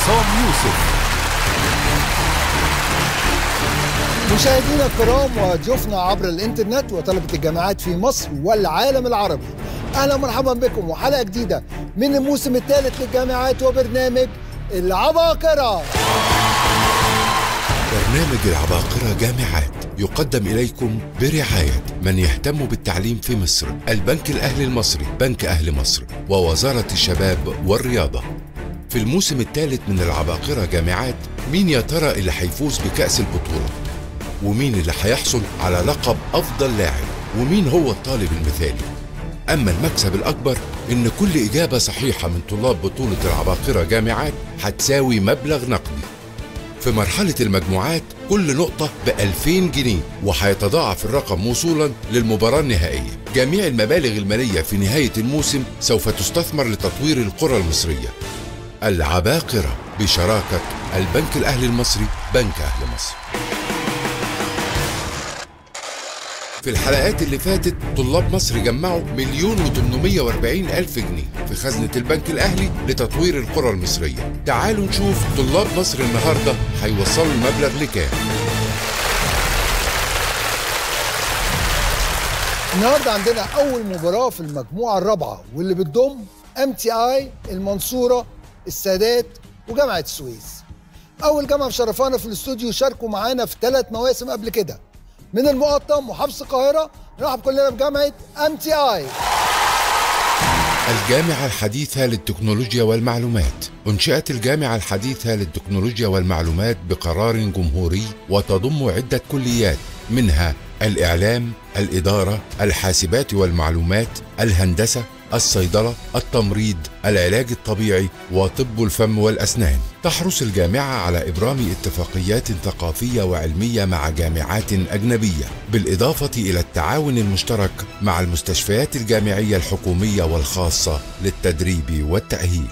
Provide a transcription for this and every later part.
عصام يوسف مشاهدينا الكرام وضيوفنا عبر الانترنت وطلبة الجامعات في مصر والعالم العربي اهلا ومرحبا بكم وحلقة جديدة من الموسم الثالث للجامعات وبرنامج العباقرة برنامج العباقرة جامعات يقدم إليكم برعاية من يهتم بالتعليم في مصر البنك الأهلي المصري بنك أهل مصر ووزارة الشباب والرياضة في الموسم الثالث من العباقرة جامعات مين يا ترى اللي هيفوز بكأس البطولة ومين اللي هيحصل على لقب أفضل لاعب ومين هو الطالب المثالي أما المكسب الأكبر إن كل إجابة صحيحة من طلاب بطولة العباقرة جامعات هتساوي مبلغ نقدي في مرحلة المجموعات كل نقطة ب 2000 جنيه وهيتضاعف الرقم وصولا للمباراة النهائية جميع المبالغ المالية في نهاية الموسم سوف تستثمر لتطوير القرى المصرية العباقرة بشراكة البنك الأهلي المصري بنك أهل مصر في الحلقات اللي فاتت طلاب مصر جمعوا مليون و840 ألف جنيه في خزنة البنك الأهلي لتطوير القرى المصرية تعالوا نشوف طلاب مصر النهاردة هيوصلوا المبلغ لكام النهارده عندنا أول مباراة في المجموعة الرابعة واللي بتضم ام تي اي المنصورة السادات وجامعة السويس أول جامعة مشرفانا في الاستوديو شاركوا معانا في ثلاث مواسم قبل كده من المقطم وحبس القاهرة نرحب كلنا بجامعة ام تي اي الجامعة الحديثة للتكنولوجيا والمعلومات أنشئت الجامعة الحديثة للتكنولوجيا والمعلومات بقرار جمهوري وتضم عدة كليات منها الإعلام، الإدارة، الحاسبات والمعلومات، الهندسة، الصيدلة، التمريض، العلاج الطبيعي وطب الفم والأسنان. تحرص الجامعة على إبرام اتفاقيات ثقافية وعلمية مع جامعات أجنبية، بالإضافة إلى التعاون المشترك مع المستشفيات الجامعية الحكومية والخاصة للتدريب والتأهيل.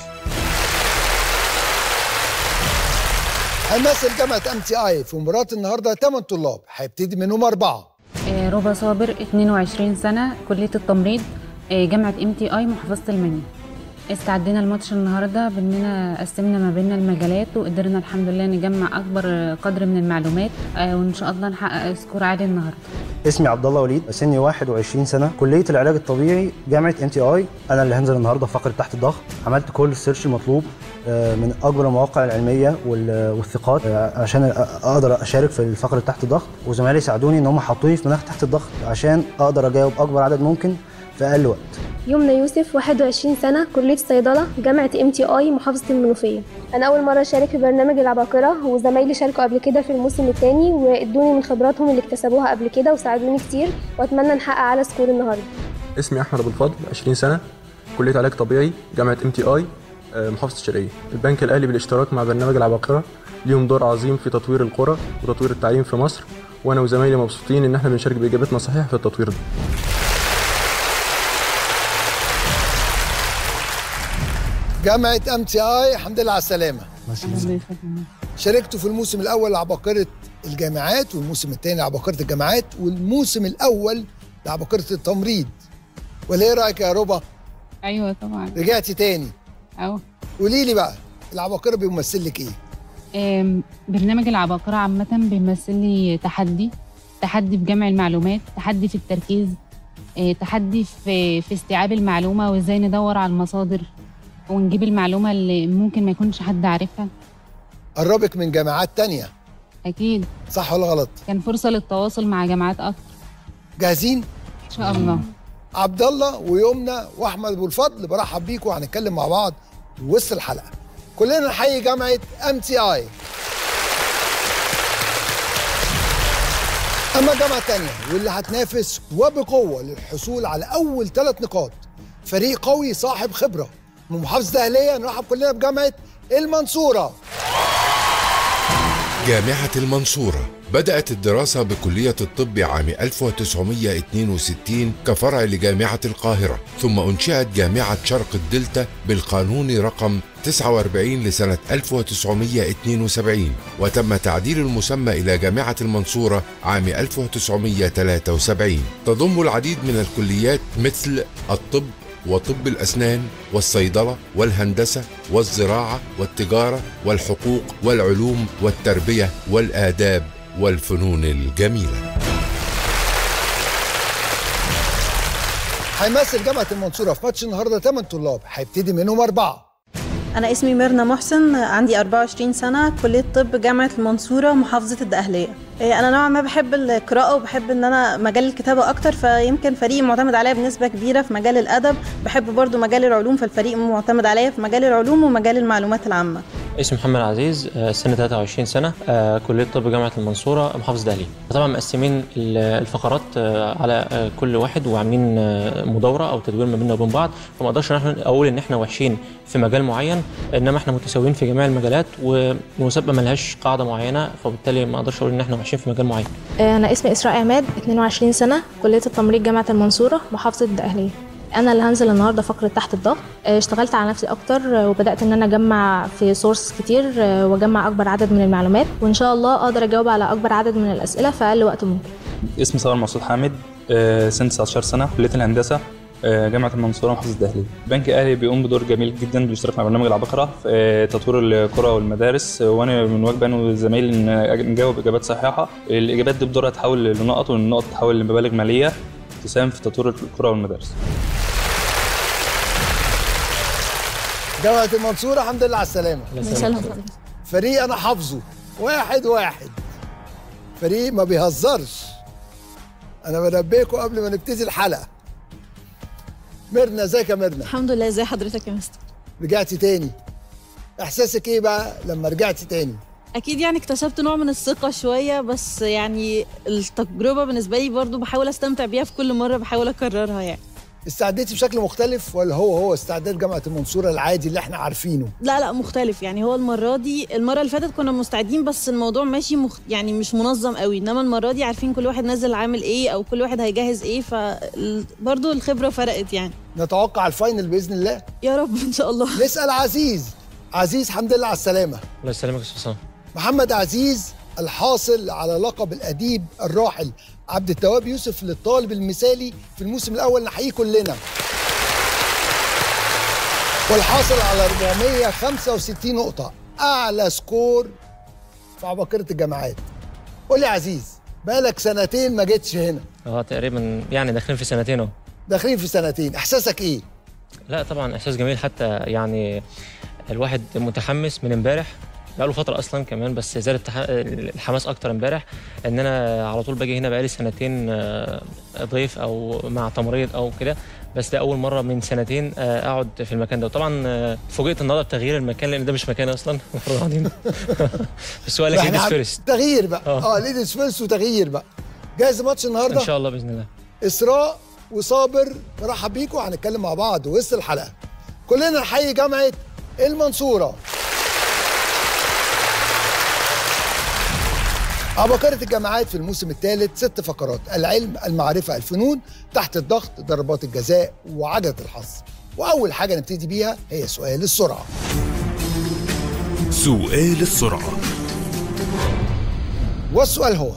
هنمثل جامعة ام تي اي في مباراة النهارده 8 طلاب هيبتدي منهم أربعة آه، ربى صابر 22 سنة كلية التمريض آه، جامعة ام تي اي محافظة المنيا استعدينا الماتش النهاردة باننا قسمنا ما بيننا المجالات وقدرنا الحمد لله نجمع اكبر قدر من المعلومات آه، وان شاء الله نحقق سكور عالي النهارده اسمي عبد الله وليد سني 21 سنه كليه العلاج الطبيعي جامعه ام تي اي انا اللي هنزل النهارده في فقره تحت الضغط عملت كل السيرش المطلوب آه، من اكبر المواقع العلميه وال- والثقات آه، عشان أ- اقدر اشارك في فقره تحت الضغط وزمايلي ساعدوني ان هم حطوني في مناخ تحت الضغط عشان اقدر اجاوب اكبر عدد ممكن في اقل وقت يمنى يوسف 21 سنة كلية صيدلة جامعة ام تي اي محافظة المنوفية أنا أول مرة أشارك في برنامج العباقرة وزمايلي شاركوا قبل كده في الموسم الثاني وادوني من خبراتهم اللي اكتسبوها قبل كده وساعدوني كتير وأتمنى نحقق أعلى سكور النهاردة اسمي احمد ابو الفضل 20 سنه كليه علاج طبيعي جامعه ام تي اي محافظه الشرقيه البنك الاهلي بالاشتراك مع برنامج العباقره ليهم دور عظيم في تطوير القرى وتطوير التعليم في مصر وانا وزمايلي مبسوطين ان احنا بنشارك باجابتنا صحيحه في التطوير ده جامعة ام تي اي الحمد لله على السلامة الله يخليك. شاركتوا في الموسم الأول لعباقرة الجامعات والموسم الثاني لعباقرة الجامعات والموسم الأول لعباقرة التمريض ولا ايه رأيك يا ربا؟ ايوه طبعا رجعتي تاني اهو قولي لي بقى العباقرة بيمثل لك ايه؟ آم، برنامج العباقرة عامة بيمثل لي تحدي تحدي في جمع المعلومات تحدي في التركيز آه، تحدي في في استيعاب المعلومة وازاي ندور على المصادر ونجيب المعلومة اللي ممكن ما يكونش حد عارفها قربك من جامعات تانية أكيد صح ولا غلط؟ كان فرصة للتواصل مع جامعات أكتر جاهزين؟ إن شاء الله عبد الله ويمنى واحمد ابو الفضل برحب بيكم وهنتكلم مع بعض وسط الحلقه كلنا نحيي جامعه ام تي اي اما الجامعه الثانيه واللي هتنافس وبقوه للحصول على اول ثلاث نقاط فريق قوي صاحب خبره من محافظه الاهليه نرحب كلنا بجامعه المنصوره جامعة المنصورة بدأت الدراسة بكلية الطب عام 1962 كفرع لجامعة القاهرة ثم أنشئت جامعة شرق الدلتا بالقانون رقم 49 لسنة 1972 وتم تعديل المسمى إلى جامعة المنصورة عام 1973 تضم العديد من الكليات مثل الطب وطب الأسنان والصيدلة والهندسة والزراعة والتجارة والحقوق والعلوم والتربية والآداب والفنون الجميلة هيمثل جامعه المنصوره في ماتش النهارده 8 طلاب هيبتدي منهم اربعه أنا اسمي ميرنا محسن عندي 24 سنة كلية طب جامعة المنصورة محافظة الدقهلية إيه، أنا نوعا ما بحب القراءة وبحب إن أنا مجال الكتابة أكتر فيمكن فريقي معتمد عليا بنسبة كبيرة في مجال الأدب بحب برضو مجال العلوم فالفريق معتمد عليا في مجال العلوم ومجال المعلومات العامة اسمي محمد عزيز آه، سنة 23 سنة آه، كلية طب جامعة المنصورة محافظة دهلي طبعا مقسمين ال- الفقرات آه، على آه، كل واحد وعاملين آه، مدورة أو تدوير ما بيننا وبين بعض فما أقدرش إن احنا أقول إن إحنا وحشين في مجال معين إنما إحنا متساويين في جميع المجالات والمسابقة ملهاش قاعدة معينة فبالتالي ما أقدرش أقول إن إحنا وحشين في مجال معين أنا اسمي إسراء عماد 22 سنة كلية التمريض جامعة المنصورة محافظة الدقهلية أنا اللي هنزل النهاردة فقرة تحت الضغط آه، اشتغلت على نفسي أكتر آه، وبدأت إن أنا أجمع في سورس كتير آه، وأجمع أكبر عدد من المعلومات وإن شاء الله أقدر أجاوب على أكبر عدد من الأسئلة في أقل وقت ممكن اسمي صابر مسعود حامد آه، سن 19 سنه كليه الهندسه آه، جامعه المنصوره محافظه الدهلي البنك الاهلي بيقوم بدور جميل جدا بالاشتراك مع برنامج العباقره في آه، تطوير القرى والمدارس آه، وانا من واجبي انا وزمايلي ان نجاوب اجابات صحيحه الاجابات دي بدورها تحول لنقط والنقط تتحول لمبالغ ماليه تساهم في تطوير القرى والمدارس جامعه المنصوره الحمد لله على السلامه سلام فريق انا حافظه واحد واحد فريق ما بيهزرش انا بنبهكم قبل ما نبتدي الحلقه ميرنا ازيك يا ميرنا الحمد لله ازي حضرتك يا مستر رجعتي تاني احساسك ايه بقى لما رجعتي تاني اكيد يعني اكتسبت نوع من الثقه شويه بس يعني التجربه بالنسبه لي برضو بحاول استمتع بيها في كل مره بحاول اكررها يعني استعديتي بشكل مختلف ولا هو هو استعداد جامعه المنصوره العادي اللي احنا عارفينه لا لا مختلف يعني هو المره دي المره اللي فاتت كنا مستعدين بس الموضوع ماشي مخ... يعني مش منظم قوي انما المره دي عارفين كل واحد نازل عامل ايه او كل واحد هيجهز ايه فبرضه الخبره فرقت يعني نتوقع الفاينل باذن الله يا رب ان شاء الله نسال عزيز عزيز الحمد لله على السلامه الله يسلمك يا أستاذ حسام محمد عزيز الحاصل على لقب الأديب الراحل عبد التواب يوسف للطالب المثالي في الموسم الأول نحييه كلنا والحاصل على 465 نقطة أعلى سكور في عباقرة الجامعات قول لي يا عزيز بقالك سنتين ما جيتش هنا اه تقريبا يعني داخلين في سنتين اهو داخلين في سنتين إحساسك إيه؟ لا طبعا احساس جميل حتى يعني الواحد متحمس من امبارح بقاله فتره اصلا كمان بس زاد التح- الحماس اكتر امبارح ان انا على طول باجي هنا بقالي سنتين آه، ضيف او مع تمريض او كده بس ده اول مره من سنتين آه، اقعد في المكان ده وطبعا آه، فوجئت النهارده بتغيير المكان لان ده مش مكاني اصلا المفروض قاعدين بس هو قال لك إحنا ليديز عم- فيرست تغيير بقى آه. اه ليديز فيرست وتغيير بقى جاهز ماتش النهارده؟ ان شاء الله باذن الله اسراء وصابر مرحب بيكم هنتكلم مع بعض وسط الحلقه كلنا نحيي جامعه المنصوره عباقرة الجامعات في الموسم الثالث ست فقرات العلم المعرفة الفنون تحت الضغط ضربات الجزاء وعجلة الحظ وأول حاجة نبتدي بيها هي سؤال السرعة سؤال السرعة والسؤال هو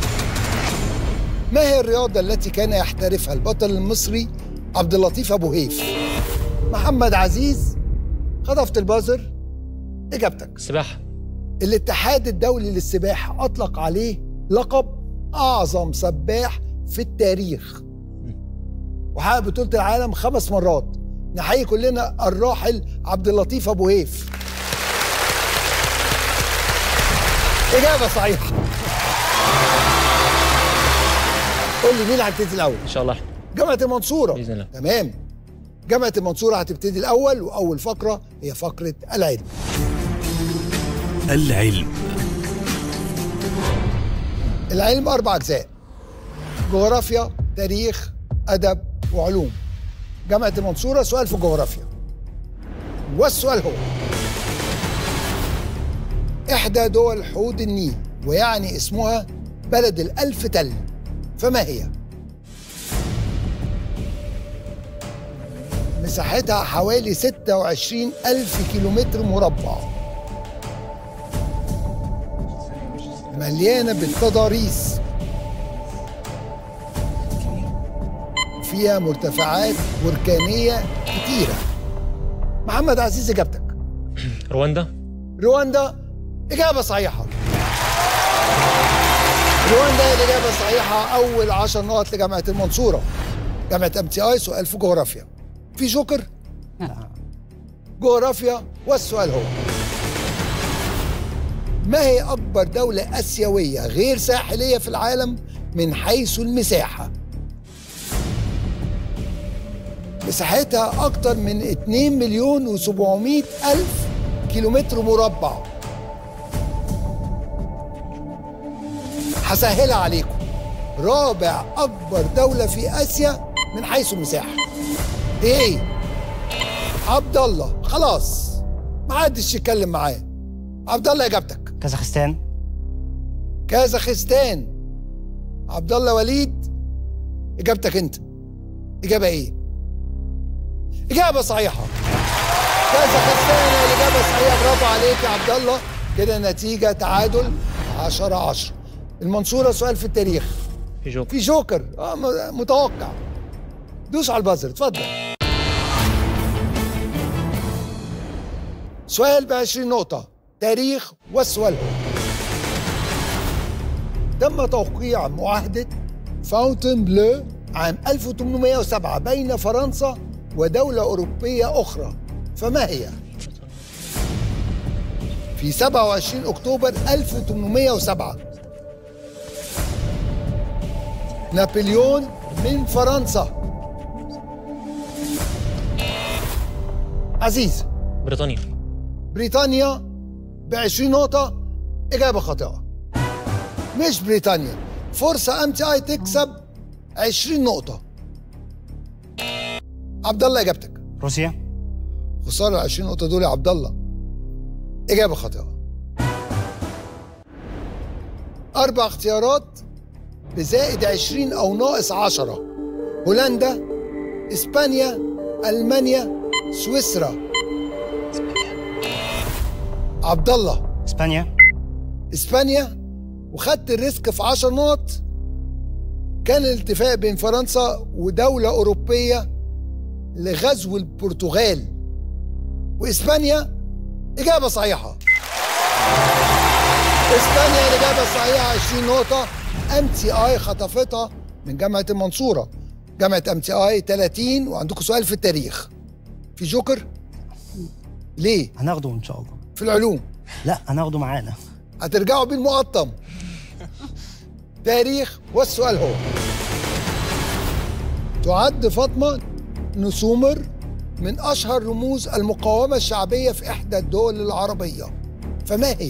ما هي الرياضة التي كان يحترفها البطل المصري عبد اللطيف أبو هيف؟ محمد عزيز خطفت البازر إجابتك السباحه الاتحاد الدولي للسباحة أطلق عليه لقب أعظم سباح في التاريخ وحقق بطولة العالم خمس مرات نحيي كلنا الراحل عبد اللطيف أبو هيف إجابة صحيحة قول لي مين اللي هيبتدي الأول؟ ان شاء الله احنا جامعة المنصورة باذن الله تمام جامعة المنصورة هتبتدي الأول وأول فقرة هي فقرة العلم العلم العلم أربع أجزاء جغرافيا تاريخ أدب وعلوم جامعة المنصورة سؤال في الجغرافيا والسؤال هو إحدى دول حوض النيل ويعني اسمها بلد الألف تل فما هي؟ مساحتها حوالي 26 ألف كيلومتر مربع مليانة بالتضاريس وفيها مرتفعات بركانية كتيرة محمد عزيز إجابتك رواندا رواندا إجابة صحيحة رواندا هي الإجابة الصحيحة أول 10 نقط لجامعة المنصورة جامعة ام تي اي سؤال في جغرافيا في جوكر؟ جغرافيا والسؤال هو ما هي أكبر دولة آسيوية غير ساحلية في العالم من حيث المساحة؟ مساحتها أكتر من 2 مليون و700 ألف كيلومتر مربع هسهلها عليكم رابع أكبر دولة في آسيا من حيث المساحة إيه؟ عبد الله خلاص ما حدش يتكلم معاه عبد الله إجابتك كازاخستان كازاخستان عبد الله وليد إجابتك أنت إجابة إيه؟ إجابة صحيحة كازاخستان هي الإجابة الصحيحة برافو عليك يا عبد الله كده النتيجة تعادل 10 10 المنصورة سؤال في التاريخ في جوكر في جوكر اه م- متوقع دوس على البازر اتفضل سؤال ب 20 نقطة تاريخ والسؤال هو تم توقيع معاهدة فاونتن بلو عام 1807 بين فرنسا ودولة أوروبية أخرى فما هي؟ في 27 أكتوبر 1807 نابليون من فرنسا عزيز بريطانيا بريطانيا ب 20 نقطة إجابة خاطئة مش بريطانيا فرصة ام تي اي تكسب 20 نقطة عبد الله إجابتك روسيا خسارة ال 20 نقطة دول يا عبد الله إجابة خاطئة أربع اختيارات بزائد 20 أو ناقص 10 هولندا إسبانيا ألمانيا سويسرا عبد الله اسبانيا اسبانيا وخدت الريسك في 10 نقط كان الاتفاق بين فرنسا ودولة أوروبية لغزو البرتغال وإسبانيا إجابة صحيحة إسبانيا الإجابة الصحيحة 20 نقطة ام تي اي خطفتها من جامعة المنصورة جامعة ام تي اي 30 وعندكم سؤال في التاريخ في جوكر ليه هناخده ان شاء الله في العلوم لا هناخده معانا هترجعوا بيه المقطم تاريخ والسؤال هو تعد فاطمة نسومر من أشهر رموز المقاومة الشعبية في إحدى الدول العربية فما هي؟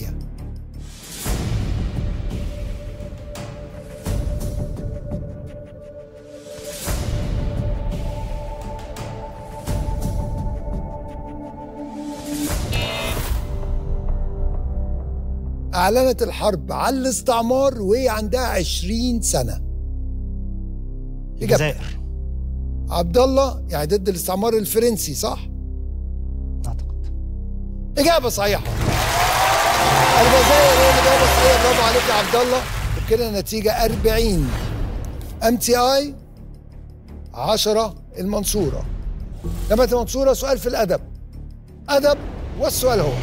أعلنت الحرب على الاستعمار وهي عندها 20 سنة إجابتك. الجزائر عبد الله يعني ضد الاستعمار الفرنسي صح؟ اعتقد إجابة صحيحة الجزائر هي الإجابة الصحيحة برافو عليك يا عبد الله وكده النتيجة 40 ام تي اي 10 المنصورة جامعة المنصورة سؤال في الأدب أدب والسؤال هو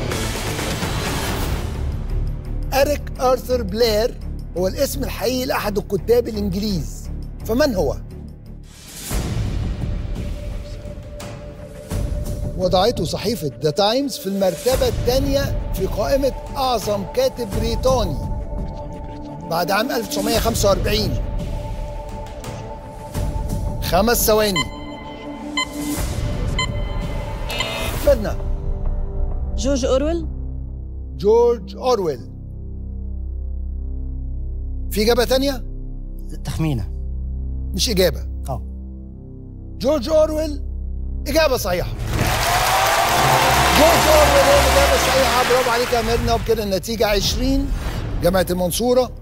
أريك آرثر بلير هو الاسم الحقيقي لأحد الكتاب الإنجليز فمن هو؟ وضعته صحيفة ذا تايمز في المرتبة الثانية في قائمة أعظم كاتب بريطاني بعد عام 1945 خمس ثواني فدنا جورج أورويل جورج أورويل في إجابة تانية؟ تخمينه مش إجابة اه جورج أورويل إجابة صحيحة جورج أورويل هي الإجابة الصحيحة برافو عليك يا ميرنا وبكده النتيجة 20 جامعة المنصورة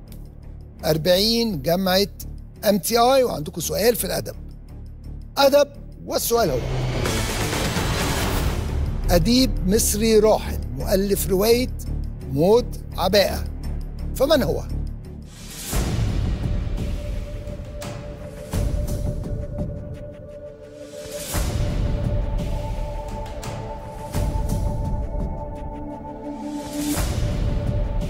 40 جامعة ام تي اي وعندكم سؤال في الأدب أدب والسؤال هو أديب مصري راحل مؤلف رواية موت عباءة فمن هو؟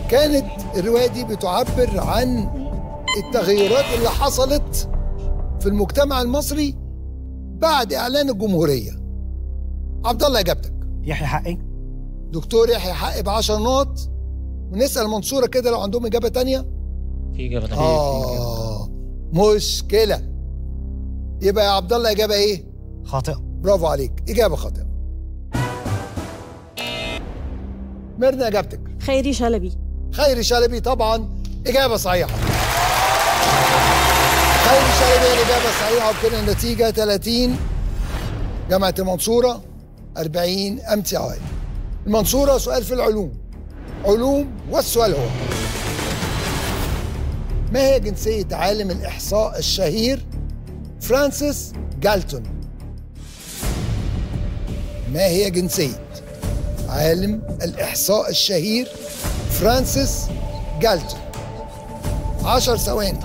كانت الرواية دي بتعبر عن التغيرات اللي حصلت في المجتمع المصري بعد إعلان الجمهورية عبد الله إجابتك يحيى حقي دكتور يحيى حقي ب 10 نقط ونسأل منصورة كده لو عندهم إجابة تانية في اجابه تانية آه مشكلة يبقى يا عبد الله إجابة إيه؟ خاطئة برافو عليك إجابة خاطئة ميرنا إجابتك خيري شلبي خيري شلبي طبعا إجابة صحيحة خيري شلبي هي الإجابة الصحيحة وبكده النتيجة 30 جامعة المنصورة 40 ام تي اي المنصورة سؤال في العلوم علوم والسؤال هو ما هي جنسية عالم الإحصاء الشهير فرانسيس جالتون ما هي جنسية عالم الإحصاء الشهير فرانسيس جالتون عشر ثواني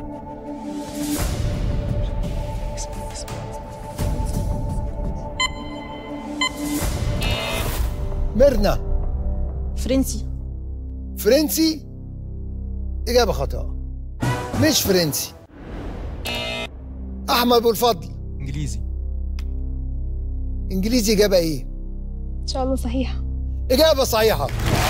ميرنا فرنسي فرنسي إجابة خاطئة مش فرنسي أحمد أبو الفضل انجليزي إنجليزي إجابة إيه؟ ان شاء الله صحيحه إجابة صحيحة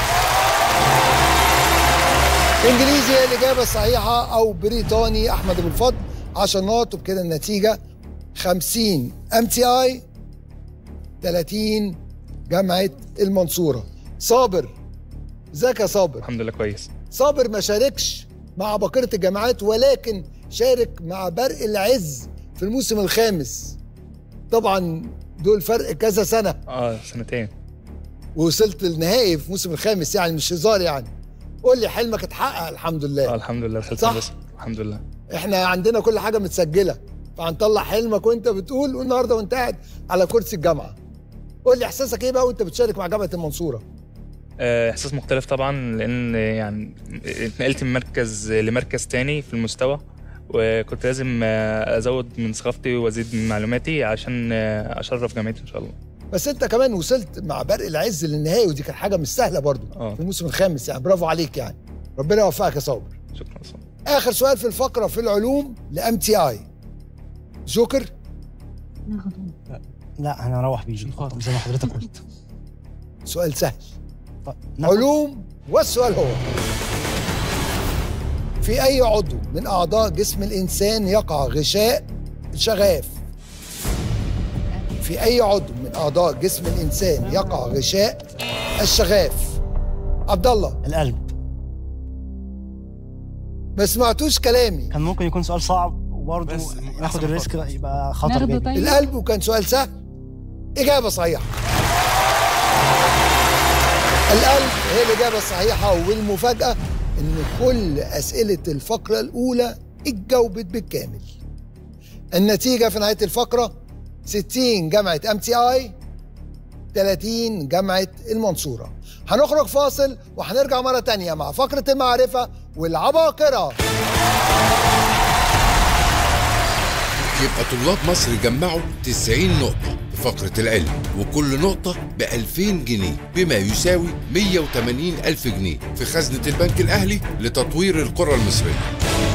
إنجليزي هي الإجابة الصحيحة أو بريطاني أحمد أبو الفضل 10 نقط وبكده النتيجة 50 ام تي اي 30 جامعة المنصورة صابر ازيك يا صابر الحمد لله كويس صابر ما شاركش مع بقرة الجامعات ولكن شارك مع برق العز في الموسم الخامس طبعا دول فرق كذا سنة اه سنتين ووصلت للنهائي في الموسم الخامس يعني مش هزار يعني قول لي حلمك اتحقق الحمد اه لله الحمد لله وصلت صح. هندسة. الحمد لله احنا عندنا كل حاجة متسجلة فهنطلع حلمك وانت بتقول والنهارده وانت قاعد على كرسي الجامعة قول لي احساسك ايه بقى وانت بتشارك مع جامعة المنصورة آه، احساس مختلف طبعا لان يعني اتنقلت من مركز لمركز تاني في المستوى وكنت لازم آه، ازود من ثقافتي وازيد من معلوماتي عشان آه، اشرف جامعتي ان شاء الله بس انت كمان وصلت مع برق العز للنهائي ودي كانت حاجة مش سهلة برضو اه في الموسم الخامس يعني برافو عليك يعني ربنا يوفقك يا صابر شكرا أصلاً. اخر سؤال في الفقره في العلوم لام تي اي جوكر لا انا هروح بيجي زي ما حضرتك قلت سؤال سهل طيب ناخد- علوم والسؤال هو في اي عضو من اعضاء جسم الانسان يقع غشاء الشغاف في اي عضو من اعضاء جسم الانسان يقع غشاء الشغاف عبد الله القلب ما سمعتوش كلامي كان ممكن يكون سؤال صعب وبرضه بس ناخد أحسن الريسك خطوة. يبقى خطر ناخده جدا طيب القلب وكان سؤال سهل إجابة صحيحة القلب هي الإجابة الصحيحة والمفاجأة إن كل أسئلة الفقرة الأولى اتجاوبت بالكامل النتيجة في نهاية الفقرة 60 جامعة ام تي اي 30 جامعة المنصورة هنخرج فاصل وهنرجع مرة تانية مع فقرة المعرفة والعباقرة يبقى طلاب مصر جمعوا 90 نقطة في فقرة العلم وكل نقطة ب 2000 جنيه بما يساوي 180 ألف جنيه في خزنة البنك الأهلي لتطوير القرى المصرية